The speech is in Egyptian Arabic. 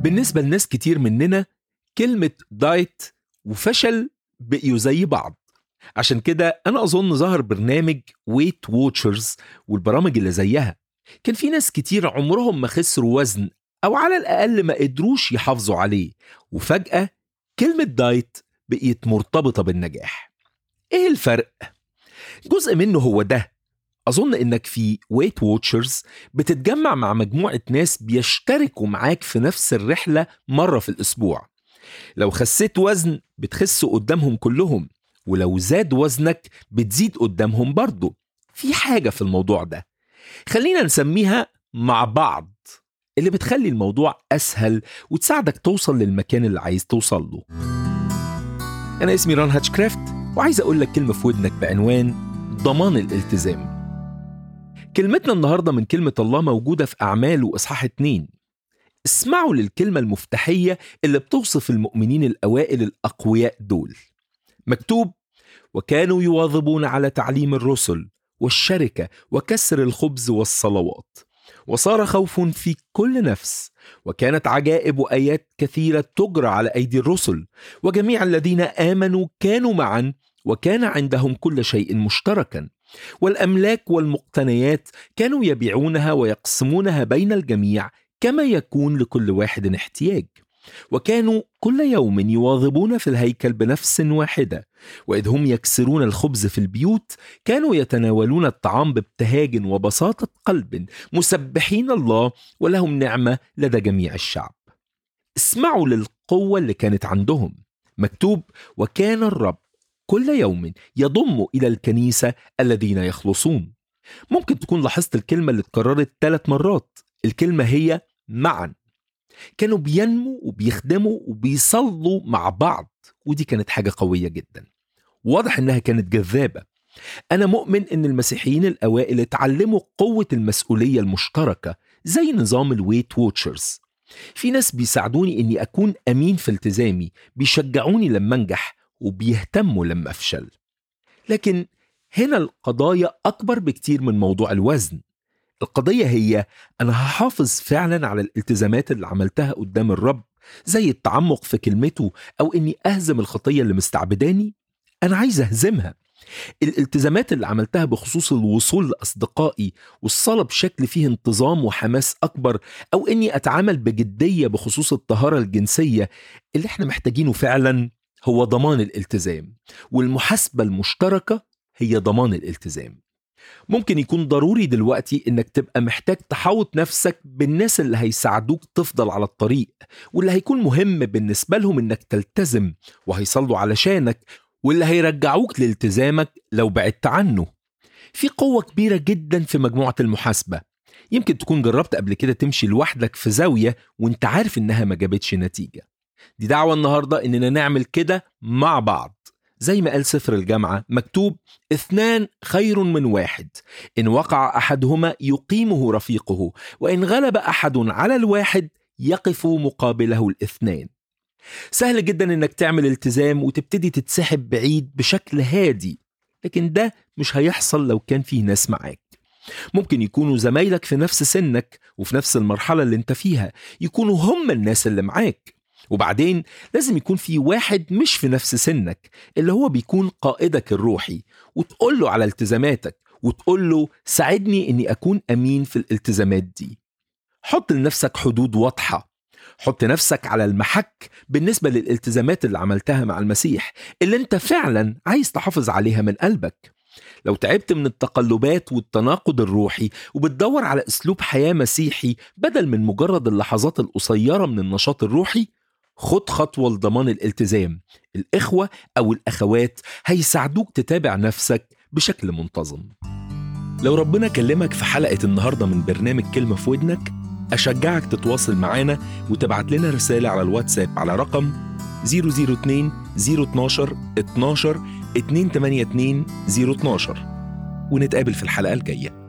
بالنسبة لناس كتير مننا كلمة دايت وفشل بقيوا زي بعض عشان كده أنا أظن ظهر برنامج ويت ووتشرز والبرامج اللي زيها كان في ناس كتير عمرهم ما خسروا وزن أو على الأقل ما قدروش يحافظوا عليه وفجأة كلمة دايت بقيت مرتبطة بالنجاح إيه الفرق؟ جزء منه هو ده أظن إنك في ويت ووتشرز بتتجمع مع مجموعة ناس بيشتركوا معاك في نفس الرحلة مرة في الأسبوع لو خسيت وزن بتخس قدامهم كلهم ولو زاد وزنك بتزيد قدامهم برضه في حاجة في الموضوع ده خلينا نسميها مع بعض اللي بتخلي الموضوع أسهل وتساعدك توصل للمكان اللي عايز توصل له أنا اسمي ران هاتشكرافت وعايز أقول لك كلمة في ودنك بعنوان ضمان الالتزام كلمتنا النهاردة من كلمة الله موجودة في أعمال وإصحاح اتنين اسمعوا للكلمة المفتاحية اللي بتوصف المؤمنين الأوائل الأقوياء دول مكتوب وكانوا يواظبون على تعليم الرسل والشركة وكسر الخبز والصلوات وصار خوف في كل نفس وكانت عجائب وآيات كثيرة تجرى على أيدي الرسل وجميع الذين آمنوا كانوا معا وكان عندهم كل شيء مشتركا والأملاك والمقتنيات كانوا يبيعونها ويقسمونها بين الجميع كما يكون لكل واحد احتياج وكانوا كل يوم يواظبون في الهيكل بنفس واحده واذ هم يكسرون الخبز في البيوت كانوا يتناولون الطعام بابتهاج وبساطه قلب مسبحين الله ولهم نعمه لدى جميع الشعب اسمعوا للقوه اللي كانت عندهم مكتوب وكان الرب كل يوم يضم الى الكنيسه الذين يخلصون ممكن تكون لاحظت الكلمه اللي اتكررت ثلاث مرات الكلمه هي معا كانوا بينموا وبيخدموا وبيصلوا مع بعض ودي كانت حاجة قوية جدا واضح انها كانت جذابة انا مؤمن ان المسيحيين الاوائل اتعلموا قوة المسؤولية المشتركة زي نظام الويت ووتشرز في ناس بيساعدوني اني اكون امين في التزامي بيشجعوني لما انجح وبيهتموا لما افشل لكن هنا القضايا اكبر بكتير من موضوع الوزن القضية هي أنا هحافظ فعلا على الالتزامات اللي عملتها قدام الرب زي التعمق في كلمته أو إني أهزم الخطية اللي مستعبداني أنا عايز أهزمها الالتزامات اللي عملتها بخصوص الوصول لأصدقائي والصلاة بشكل فيه انتظام وحماس أكبر أو إني أتعامل بجدية بخصوص الطهارة الجنسية اللي احنا محتاجينه فعلا هو ضمان الالتزام والمحاسبة المشتركة هي ضمان الالتزام ممكن يكون ضروري دلوقتي انك تبقى محتاج تحوط نفسك بالناس اللي هيساعدوك تفضل على الطريق واللي هيكون مهم بالنسبة لهم انك تلتزم وهيصلوا علشانك واللي هيرجعوك لالتزامك لو بعدت عنه في قوة كبيرة جدا في مجموعة المحاسبة يمكن تكون جربت قبل كده تمشي لوحدك في زاوية وانت عارف انها ما جابتش نتيجة دي دعوة النهاردة اننا نعمل كده مع بعض زي ما قال سفر الجامعة مكتوب اثنان خير من واحد إن وقع أحدهما يقيمه رفيقه وإن غلب أحد على الواحد يقف مقابله الاثنان سهل جدا إنك تعمل التزام وتبتدي تتسحب بعيد بشكل هادي لكن ده مش هيحصل لو كان فيه ناس معاك ممكن يكونوا زمايلك في نفس سنك وفي نفس المرحلة اللي انت فيها يكونوا هم الناس اللي معاك وبعدين لازم يكون في واحد مش في نفس سنك اللي هو بيكون قائدك الروحي وتقول له على التزاماتك وتقول له ساعدني اني اكون امين في الالتزامات دي حط لنفسك حدود واضحة حط نفسك على المحك بالنسبة للالتزامات اللي عملتها مع المسيح اللي انت فعلا عايز تحافظ عليها من قلبك لو تعبت من التقلبات والتناقض الروحي وبتدور على اسلوب حياة مسيحي بدل من مجرد اللحظات القصيرة من النشاط الروحي خد خطوة لضمان الالتزام الإخوة أو الأخوات هيساعدوك تتابع نفسك بشكل منتظم لو ربنا كلمك في حلقة النهاردة من برنامج كلمة في ودنك أشجعك تتواصل معانا وتبعت لنا رسالة على الواتساب على رقم 002 012 12 282 012 ونتقابل في الحلقة الجاية